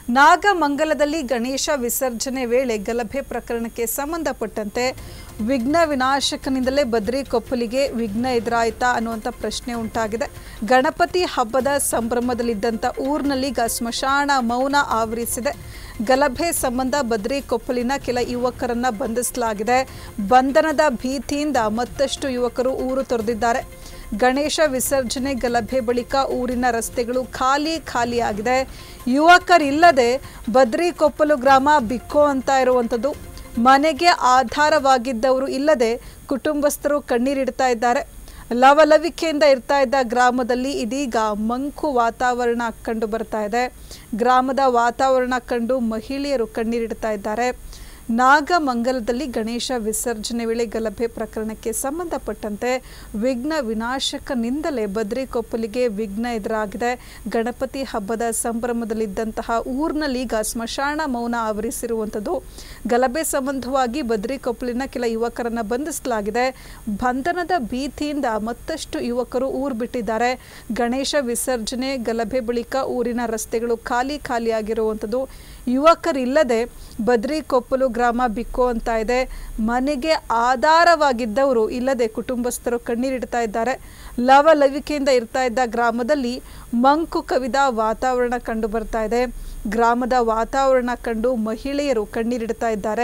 ನಾಗಮಂಗಲದಲ್ಲಿ ಗಣೇಶ ವಿಸರ್ಜನೆ ವೇಳೆ ಗಲಭೆ ಪ್ರಕರಣಕ್ಕೆ ಸಂಬಂಧಪಟ್ಟಂತೆ ವಿಘ್ನ ವಿನಾಶಕನಿಂದಲೇ ಬದ್ರಿ ಕೊಪ್ಪಲಿಗೆ ವಿಘ್ನ ಎದುರಾಯ್ತಾ ಅನ್ನುವಂಥ ಪ್ರಶ್ನೆ ಉಂಟಾಗಿದೆ ಗಣಪತಿ ಹಬ್ಬದ ಸಂಭ್ರಮದಲ್ಲಿದ್ದಂಥ ಊರಿನಲ್ಲಿ ಈಗ ಸ್ಮಶಾನ ಮೌನ ಆವರಿಸಿದೆ ಗಲಭೆ ಸಂಬಂಧ ಬದ್ರಿ ಕೊಪ್ಪಲಿನ ಕೆಲ ಯುವಕರನ್ನ ಬಂಧಿಸಲಾಗಿದೆ ಬಂಧನದ ಭೀತಿಯಿಂದ ಮತ್ತಷ್ಟು ಯುವಕರು ಊರು ತೊರೆದಿದ್ದಾರೆ ಗಣೇಶ ವಿಸರ್ಜನೆ ಗಲಭೆ ಬಳಿಕ ಊರಿನ ರಸ್ತೆಗಳು ಖಾಲಿ ಖಾಲಿಯಾಗಿದೆ ಯುವಕರಿಲ್ಲದೆ ಬದ್ರಿಕೊಪ್ಪಲು ಗ್ರಾಮ ಬಿಕ್ಕೋ ಅಂತ ಇರುವಂಥದ್ದು ಮನೆಗೆ ಆಧಾರವಾಗಿದ್ದವರು ಇಲ್ಲದೆ ಕುಟುಂಬಸ್ಥರು ಕಣ್ಣೀರಿಡ್ತಾ ಇದ್ದಾರೆ ಲವಲವಿಕೆಯಿಂದ ಇರ್ತಾ ಇದ್ದ ಗ್ರಾಮದಲ್ಲಿ ಇದೀಗ ಮಂಕು ವಾತಾವರಣ ಕಂಡು ಬರ್ತಾ ಇದೆ ಗ್ರಾಮದ ವಾತಾವರಣ ಕಂಡು ಮಹಿಳೆಯರು ಕಣ್ಣೀರಿಡ್ತಾ ಇದ್ದಾರೆ ನಾಗಮಂಗಲದಲ್ಲಿ ಗಣೇಶ ವಿಸರ್ಜನೆ ವೇಳೆ ಗಲಭೆ ಪ್ರಕರಣಕ್ಕೆ ಸಂಬಂಧಪಟ್ಟಂತೆ ವಿಘ್ನ ವಿನಾಶಕನಿಂದಲೇ ಬದ್ರಿಕೊಪ್ಪಲಿಗೆ ವಿಘ್ನ ಎದುರಾಗಿದೆ ಗಣಪತಿ ಹಬ್ಬದ ಸಂಭ್ರಮದಲ್ಲಿದ್ದಂತಹ ಊರಿನಲ್ಲಿ ಈಗ ಸ್ಮಶಾನ ಮೌನ ಆವರಿಸಿರುವಂಥದ್ದು ಗಲಭೆ ಸಂಬಂಧವಾಗಿ ಬದ್ರಿಕೊಪ್ಪಲಿನ ಕೆಲ ಯುವಕರನ್ನ ಬಂಧಿಸಲಾಗಿದೆ ಬಂಧನದ ಭೀತಿಯಿಂದ ಮತ್ತಷ್ಟು ಯುವಕರು ಊರು ಬಿಟ್ಟಿದ್ದಾರೆ ಗಣೇಶ ವಿಸರ್ಜನೆ ಗಲಭೆ ಬಳಿಕ ಊರಿನ ರಸ್ತೆಗಳು ಖಾಲಿ ಖಾಲಿಯಾಗಿರುವಂಥದ್ದು ಯುವಕರಿಲ್ಲದೆ ಬದ್ರಿಕೊಪ್ಪಲು ಗ್ರಾಮ ಬಿಕ್ಕೋ ಅಂತ ಇದೆ ಮನೆಗೆ ಆಧಾರವಾಗಿದ್ದವರು ಇಲ್ಲದೆ ಕುಟುಂಬಸ್ಥರು ಕಣ್ಣೀರಿಡ್ತಾ ಇದ್ದಾರೆ ಲವಲವಿಕೆಯಿಂದ ಇರ್ತಾ ಇದ್ದ ಗ್ರಾಮದಲ್ಲಿ ಮಂಕು ಕವಿದ ವಾತಾವರಣ ಕಂಡು ಬರ್ತಾ ಇದೆ ಗ್ರಾಮದ ವಾತಾವರಣ ಕಂಡು ಮಹಿಳೆಯರು ಕಣ್ಣೀರಿಡ್ತಾ ಇದ್ದಾರೆ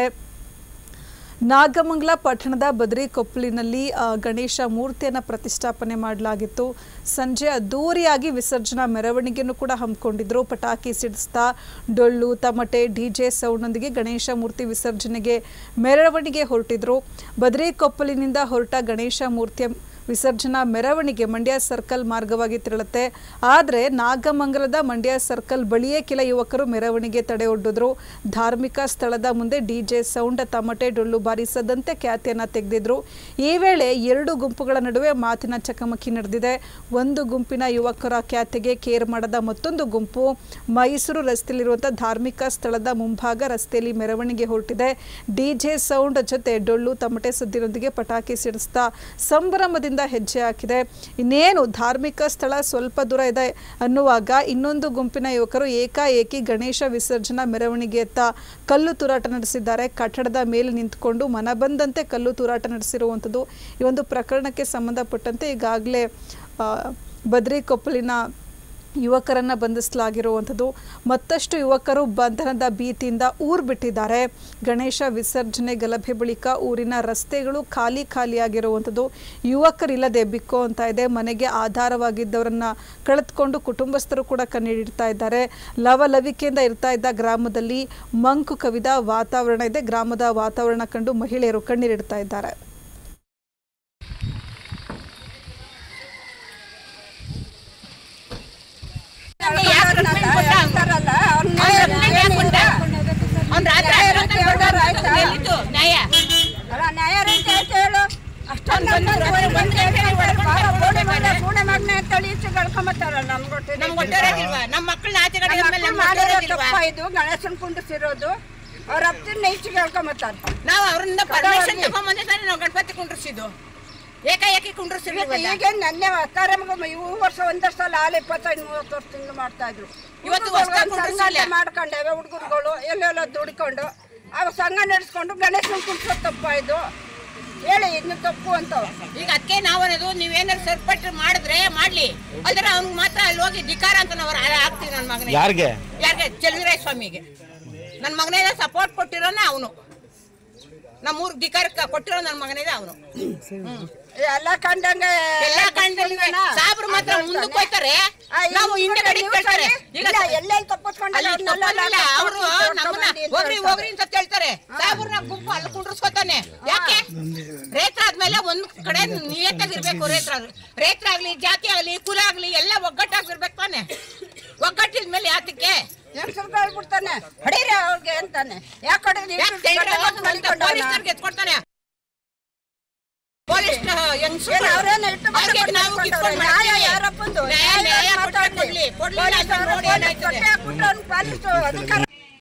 ನಾಗಮಂಗಲ ಪಟ್ಟಣದ ಬದ್ರಿಕೊಪ್ಪಲಿನಲ್ಲಿ ಆ, ಗಣೇಶ ಮೂರ್ತಿಯನ್ನು ಪ್ರತಿಷ್ಠಾಪನೆ ಮಾಡಲಾಗಿತ್ತು ಸಂಜೆ ಅದ್ದೂರಿಯಾಗಿ ವಿಸರ್ಜನಾ ಮೆರವಣಿಗೆಯನ್ನು ಕೂಡ ಹಮ್ಮಿಕೊಂಡಿದ್ರು ಪಟಾಕಿ ಸಿಡಿಸ್ತಾ ಡೊಳ್ಳು ತಮಟೆ ಡಿ ಜೆ ಸೌಂಡ್ನೊಂದಿಗೆ ಗಣೇಶ ಮೂರ್ತಿ ವಿಸರ್ಜನೆಗೆ ಮೆರವಣಿಗೆ ಹೊರಟಿದ್ರು ಬದ್ರಿಕೊಪ್ಪಲಿನಿಂದ ಹೊರಟ ಗಣೇಶ ಮೂರ್ತಿಯ ವಿಸರ್ಜನಾ ಮೆರವಣಿಗೆ ಮಂಡ್ಯ ಸರ್ಕಲ್ ಮಾರ್ಗವಾಗಿ ತೆರಳುತ್ತೆ ಆದರೆ ನಾಗಮಂಗಲದ ಮಂಡ್ಯ ಸರ್ಕಲ್ ಬಳಿಯೇ ಕೆಲ ಯುವಕರು ಮೆರವಣಿಗೆ ತಡೆಯೊಡ್ಡಿದ್ರು ಧಾರ್ಮಿಕ ಸ್ಥಳದ ಮುಂದೆ ಡಿಜೆ ಸೌಂಡ್ ತಮಟೆ ಡೊಳ್ಳು ಬಾರಿಸದಂತೆ ಖ್ಯಾತಿಯನ್ನ ತೆಗೆದಿದ್ರು ಈ ವೇಳೆ ಎರಡು ಗುಂಪುಗಳ ನಡುವೆ ಮಾತಿನ ಚಕಮಕಿ ನಡೆದಿದೆ ಒಂದು ಗುಂಪಿನ ಯುವಕರ ಖ್ಯಾತಿಗೆ ಕೇರ್ ಮಾಡದ ಮತ್ತೊಂದು ಗುಂಪು ಮೈಸೂರು ರಸ್ತೆಯಲ್ಲಿರುವಂಥ ಧಾರ್ಮಿಕ ಸ್ಥಳದ ಮುಂಭಾಗ ರಸ್ತೆಯಲ್ಲಿ ಮೆರವಣಿಗೆ ಹೊರಟಿದೆ ಡಿಜೆ ಸೌಂಡ್ ಜೊತೆ ಡೊಳ್ಳು ತಮಟೆ ಸದ್ದಿನೊಂದಿಗೆ ಪಟಾಕಿ ಸಿಡಿಸ್ತಾ ಸಂಭ್ರಮದಿಂದ ಹೆಜ್ಜೆ ಹಾಕಿದೆ ಇನ್ನೇನು ಧಾರ್ಮಿಕ ಸ್ಥಳ ಸ್ವಲ್ಪ ದೂರ ಇದೆ ಅನ್ನುವಾಗ ಇನ್ನೊಂದು ಗುಂಪಿನ ಯುವಕರು ಏಕಾಏಕಿ ಗಣೇಶ ವಿಸರ್ಜನಾ ಮೆರವಣಿಗೆಯತ್ತ ಕಲ್ಲು ತೂರಾಟ ನಡೆಸಿದ್ದಾರೆ ಕಟ್ಟಡದ ಮೇಲೆ ನಿಂತ್ಕೊಂಡು ಮನಬಂದಂತೆ ಕಲ್ಲು ತೂರಾಟ ನಡೆಸಿರುವಂಥದ್ದು ಈ ಒಂದು ಪ್ರಕರಣಕ್ಕೆ ಸಂಬಂಧಪಟ್ಟಂತೆ ಈಗಾಗಲೇ ಬದ್ರಿಕೊಪ್ಪಲಿನ ಯುವಕರನ್ನ ಬಂಧಿಸಲಾಗಿರುವಂಥದ್ದು ಮತ್ತಷ್ಟು ಯುವಕರು ಬಂಧನದ ಭೀತಿಯಿಂದ ಊರು ಬಿಟ್ಟಿದ್ದಾರೆ ಗಣೇಶ ವಿಸರ್ಜನೆ ಗಲಭೆ ಬಳಿಕ ಊರಿನ ರಸ್ತೆಗಳು ಖಾಲಿ ಖಾಲಿಯಾಗಿರುವಂಥದ್ದು ಯುವಕರಿಲ್ಲದೆ ಬಿಕ್ಕೋ ಅಂತ ಇದೆ ಮನೆಗೆ ಆಧಾರವಾಗಿದ್ದವರನ್ನ ಕಳೆದುಕೊಂಡು ಕುಟುಂಬಸ್ಥರು ಕೂಡ ಕಣ್ಣೀಡಿಡ್ತಾ ಇದ್ದಾರೆ ಲವಲವಿಕೆಯಿಂದ ಇರ್ತಾ ಇದ್ದ ಗ್ರಾಮದಲ್ಲಿ ಮಂಕು ಕವಿದ ವಾತಾವರಣ ಇದೆ ಗ್ರಾಮದ ವಾತಾವರಣ ಕಂಡು ಮಹಿಳೆಯರು ಕಣ್ಣೀರಿಡ್ತಾ ಇದ್ದಾರೆ ಅವ್ನ್ ರಾತ್ರಿ ಹತ್ತು ಗಂಟೆಗೆ ಆಯ್ತಾ? ಎಲ್ಲಿದ್ದು ನ್ಯಾಯ ಅಲ್ಲ ನ್ಯಾಯ ರೀತಿ ಆಯ್ತು ಹೇಳು ಅಷ್ಟೊಂದು ಗೂಡೆ ಮಗ್ನೆ ಅಂತೇಳಿ ಈಚೆ ಕಳ್ಕೊಂಬತ್ತಾರಲ್ಲ ನಮ್ಗೆ ಗೊತ್ತಿದೆ. ನಮ್ಗೆ ಒಟ್ಟೋರಾಗಿಲ್ವಾ ನಮ್ಮ ಮಕ್ಕಳನ್ನ ಆಚೆ ಕಡೆ ನಮ್ಮ ಆದ್ಮೇಲೆ ಮಕ್ಳು ನಮ್ಗೆ ಮಾಡಿರೋ ಒಟ್ಟೋರಾಗಿಲ್ವಾ? ತಪ್ಪ ಇದು ಗಣೇಶನ್ ಕುಂಡಿಸಿರೋದು ಅವ್ರ ಅಪ್ಪನ ಈಚೆಗೆ ಹೇಳ್ಕೊಂಬತ್ತಾರ ನಾವು ಅವ್ರಿಂದ ಪರ್ಮಿಷನ್ ತಗೊಂಬಂದೆ ತಾನೇ ನಾವು ಗಣಪತಿ ಕುಂಡ್ರಿಸಿದ್ದು ಏಕಾಏಕಿ ಕುಂಡ್ರಿಸಿದ್ವಿ ಈಗ ನೆನ್ನೆ ಕಾರ್ಯಕ್ರಮ ಈ ವರ್ಷ ಒಂದಷ್ಟು ಸಲ ಹಾಲು ಇಪ್ಪತ್ತೈದು ಮೂವತ್ತು ವರ್ಷದಿಂದ ಮಾಡ್ತಾ ಇದ್ರು ಇವತ್ತು ಹುಡ್ಗರುಗಳು ಹೊಸ್ದಾಗ್ ಒಂದ್ ಕುಂಡ್ರಿಸಿಲ್ಲ. ಸಂಘಟನೆ ಮಾಡ್ಕೊಂಡೇವೆ ಹುಡುಗರುಗಳು ಎಲ್ಲೆಲ್ಲ ದುಡ್ಕೊಂಡು ಅವ ಸಂಘ ನಡೆಸ್ಕೊಂಡು ಗಣೇಶನ್ ಕುಂಡ್ಸೋದು ತಪ್ಪ ಇದು ಹೇಳಿ ಇನ್ನು ತಪ್ಪು ಅಂತ ಈಗ ಅದಕ್ಕೆ ನಾವು ಅನ್ನೋದು ನೀವೇನಾದ್ರು ಸರಿಪಟ್ಟು ಮಾಡಿದ್ರೆ ಮಾಡ್ಲಿ ಅಲ್ದ್ರೆ ಅವ್ನಿಗೆ ಮಾತ್ರ ಅಲ್ಲಿ ಹೋಗಿ ಧಿಕಾರ ಅಂತ ನಾವು ಹಾಕ್ತೀವಿ ನನ್ನ ಮಗನಿಗೆ ಯಾರಿಗೆ ಯಾರಿಗೆ ಚೆಲುವರಾಯ ಸ್ವಾಮಿಗೆ ನನ್ನ ಮಗನೇದ ಸಪೋರ್ಟ್ ಕೊಟ್ಟಿರೋನ ಅವನು ನಮ್ಮ ಊರ್ ಧಿಕಾರ ಕೊಟ್ಟಿರೋ ನನ್ನ ಮಗನೇದ ಅವನು ಎಲ್ಲ ಕಂಡಂಗೆ ಎಲ್ಲ ಕಂಡಲ್ಲಿ ಸಾಬ್ರು ಮಾತ್ರ ಮುಂದಕ್ಕೆ ಹೋಯ್ತಾರೆ ನಾವು ಹಿಂದೆ ಕಡೆ ಕೇಳ್ತಾರೆ ಈಗ ಎಲ್ಲೆಲ್ಲಿ ತಪ್ಪಿಸ್ಕೊಂಡ್ರೆ ಅಲ್ಲಿ ತಪ್ಪಲ್ಲ ಅವರು ನಮ್ಮನ್ನ ಹೋಗ್ರಿ ಹೋಗ್ರಿ ಅಂತ ಕೇಳ್ತಾರೆ ಸಾಬ್ರನ್ನ ಗುಂಪು ಅಲ್ಲಿ ಕುಂಡ್ರಸ್ಕೊತಾನೆ ಯಾಕೆ ರೇತ್ರ ಆದ್ಮೇಲೆ ಒಂದ್ ಕಡೆ ನಿಯತ್ತಾಗಿರ್ಬೇಕು ರೇತ್ರ ರೇತ್ರ ಆಗ್ಲಿ ಜಾತಿ ಆಗ್ಲಿ ಕುಲ ಆಗ್ಲಿ ಎಲ್ಲ ಒಗ್ಗಟ್ಟಾಗಿರ್ಬೇಕು ತಾನೆ ಒಗ್ಗಟ್ಟಿದ್ಮೇಲೆ ಯಾತಕ್ಕೆ ಹೆಂಗಸರು ಹೇಳ್ಬಿಡ್ತಾನೆ ಹೊಡೀರಿ ಅವ್ರಿಗೆ ಅಂತಾನೆ ಯಾಕೆ ಹೊಡೀರಿ ಯಾಕೆ ಪೊಲೀಸರಿಗೆ ಎತ್ಕೊಡ್ತಾನೆ ಪೊಲೀಸ್ ಏನ್ ಅವ್ರೇನ್ ಇಟ್ಟು ಬಂದು ನಾವು ಕೊಡ್ತಾರೆ? ಕಿತ್ಕೊಂಡ್ ನ್ಯಾಯ ಮಾಡ್ತೀವಿ. ಯಾರಪ್ಪಂದು? ನ್ಯಾಯ ನ್ಯಾಯ ಕೊಟ್ರೆ ಮಾತಾಡ್ಲಿ. ಕೊಡ್ಲಿ ಕೊಡ್ಲಿಲ್ಲ ಪೊಲೀಸ್ ಅಂದ್ರೆ ಅವ್ರು ನೋಡಿ ಪೊಲೀಸ್ ಏನಾಯ್ತದೆ ಕೊಟ್ಟೆ ಹಾಕ್ಬಿಟ್ಟು ಅವ್ನು ಪಾಲಿಸು ಅಧಿಕಾರ